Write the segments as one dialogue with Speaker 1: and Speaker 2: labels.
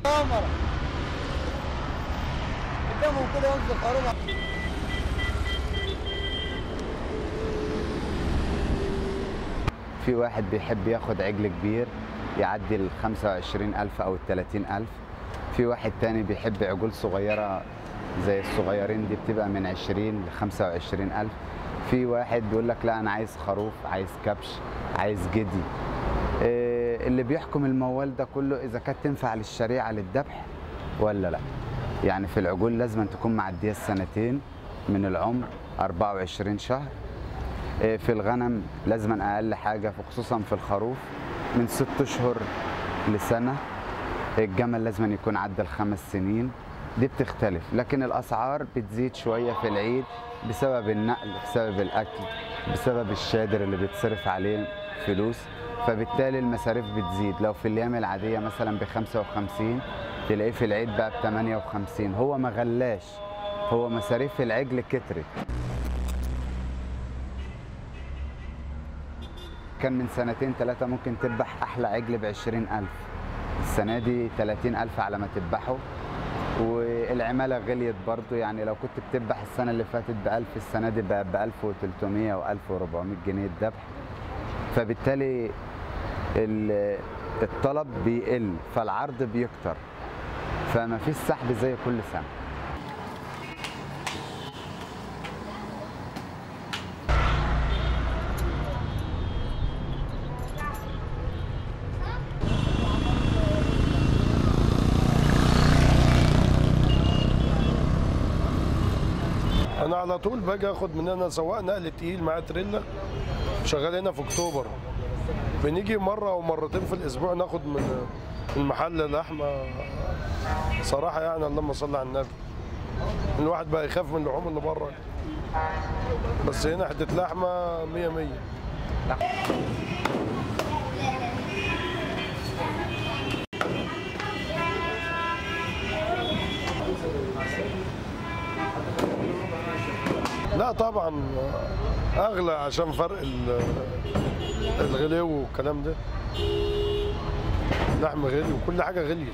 Speaker 1: كاميرا قدامهم كده ينزل خروف
Speaker 2: في واحد بيحب ياخد عجل كبير يعدي ال 25000 أو ال 30000 في واحد تاني بيحب عجول صغيرة زي الصغيرين دي بتبقى من 20 ل 25000 في واحد بيقول لك لا أنا عايز خروف عايز كبش عايز جدي إيه اللي بيحكم الموال ده كله إذا كانت تنفع للشريعة للذبح ولا لا يعني في العجول لازم تكون معدية السنتين من العمر 24 شهر إيه، في الغنم لازم اقل حاجه خصوصا في الخروف من ست اشهر لسنه الجمل لازم يكون عدى الخمس سنين دي بتختلف لكن الاسعار بتزيد شويه في العيد بسبب النقل بسبب الاكل بسبب الشادر اللي بيتصرف عليه فلوس فبالتالي المصاريف بتزيد لو في الايام العاديه مثلا ب 55 تلاقيه في العيد بقى ب 58 هو ما غلاش هو مصاريف العجل كترت كان من سنتين ثلاثة ممكن تذبح أحلى عجل بعشرين ألف السنة دي تلاتين ألف على ما تذبحه والعمالة غليت برضو يعني لو كنت بتذبح السنة اللي فاتت بألف السنة دي بقى بألف وتلتمية وألف وربعمية جنيه الذبح فبالتالي ال- الطلب بيقل فالعرض بيكتر فما فيش سحب زي كل سنة
Speaker 3: انا على طول باجي اخد من هنا سواق نقل تقيل معاه تريلا شغال هنا في اكتوبر بنيجي مره او مرتين في الاسبوع ناخد من المحل لحمه صراحه يعني اللهم صل على النبي الواحد بقى يخاف من اللحوم اللي بره بس هنا حته لحمه مية مية لا طبعا اغلى عشان فرق ال- الغلو والكلام ده لحم غلي وكل حاجه غليت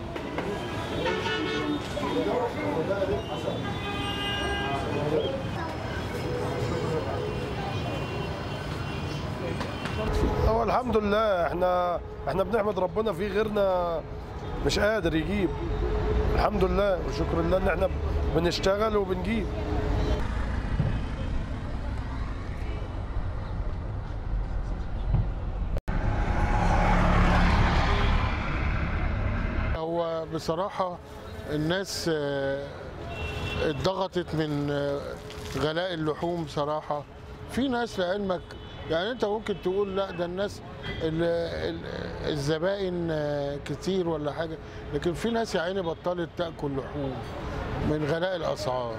Speaker 3: هو الحمد لله احنا احنا بنحمد ربنا في غيرنا مش قادر يجيب الحمد لله وشكر لله ان احنا بنشتغل وبنجيب
Speaker 4: هو بصراحة الناس آه، اتضغطت من آه، غلاء اللحوم بصراحة في ناس لعلمك يعني انت ممكن تقول لا ده الناس ال- ال- الزبائن آه، كتير ولا حاجة لكن في ناس يا عيني بطلت تاكل لحوم من غلاء الاسعار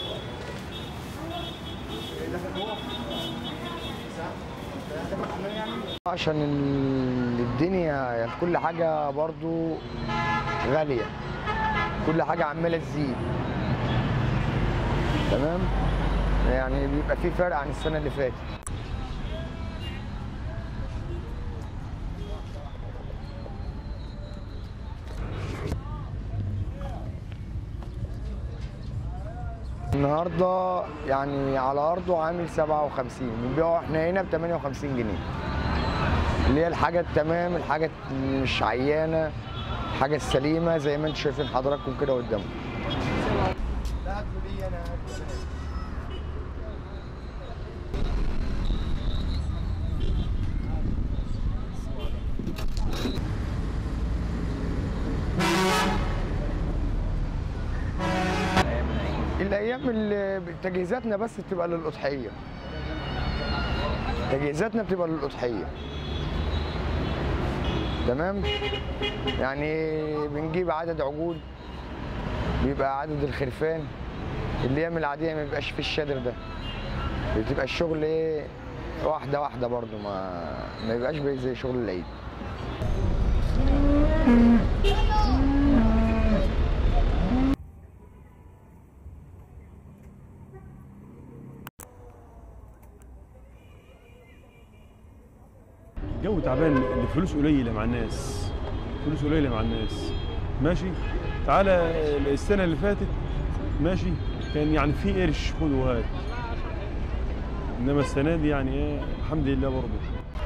Speaker 1: عشان ال- الدنيا يعني كل حاجة برضو غالية كل حاجة عمالة تزيد تمام يعني بيبقى في فرق عن السنة اللي فاتت النهارده يعني على ارضه عامل 57 بنبيعه احنا هنا ب 58 جنيه اللي هي الحاجه التمام الحاجه اللي مش عيانه الحاجه السليمه زي ما انتم شايفين حضراتكم كده قدامكم الايام اللي تجهيزاتنا بس بتبقى للاضحيه تجهيزاتنا بتبقى للاضحيه تمام يعني بنجيب عدد عجول بيبقى عدد الخرفان الايام العاديه ما بيبقاش في الشادر ده بتبقى الشغل ايه واحده واحده برضو ما ما بيبقاش بي- زي شغل العيد
Speaker 5: الجو تعبان الفلوس قليله مع الناس فلوس قليله مع الناس ماشي تعالى السنه اللي فاتت ماشي كان يعني في قرش خد وهات انما السنه دي يعني ايه الحمد لله برضه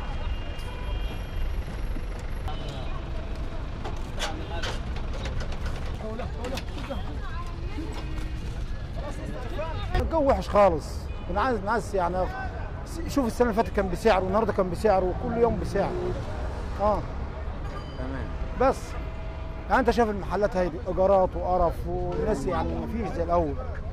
Speaker 6: الجو وحش خالص الناس ناس يعني شوف السنه اللي فاتت كان بسعر والنهارده كان بسعر وكل يوم بسعر اه
Speaker 2: تمام
Speaker 6: بس يعني انت شايف المحلات هيدي ايجارات وقرف والناس يعني ما فيش زي الاول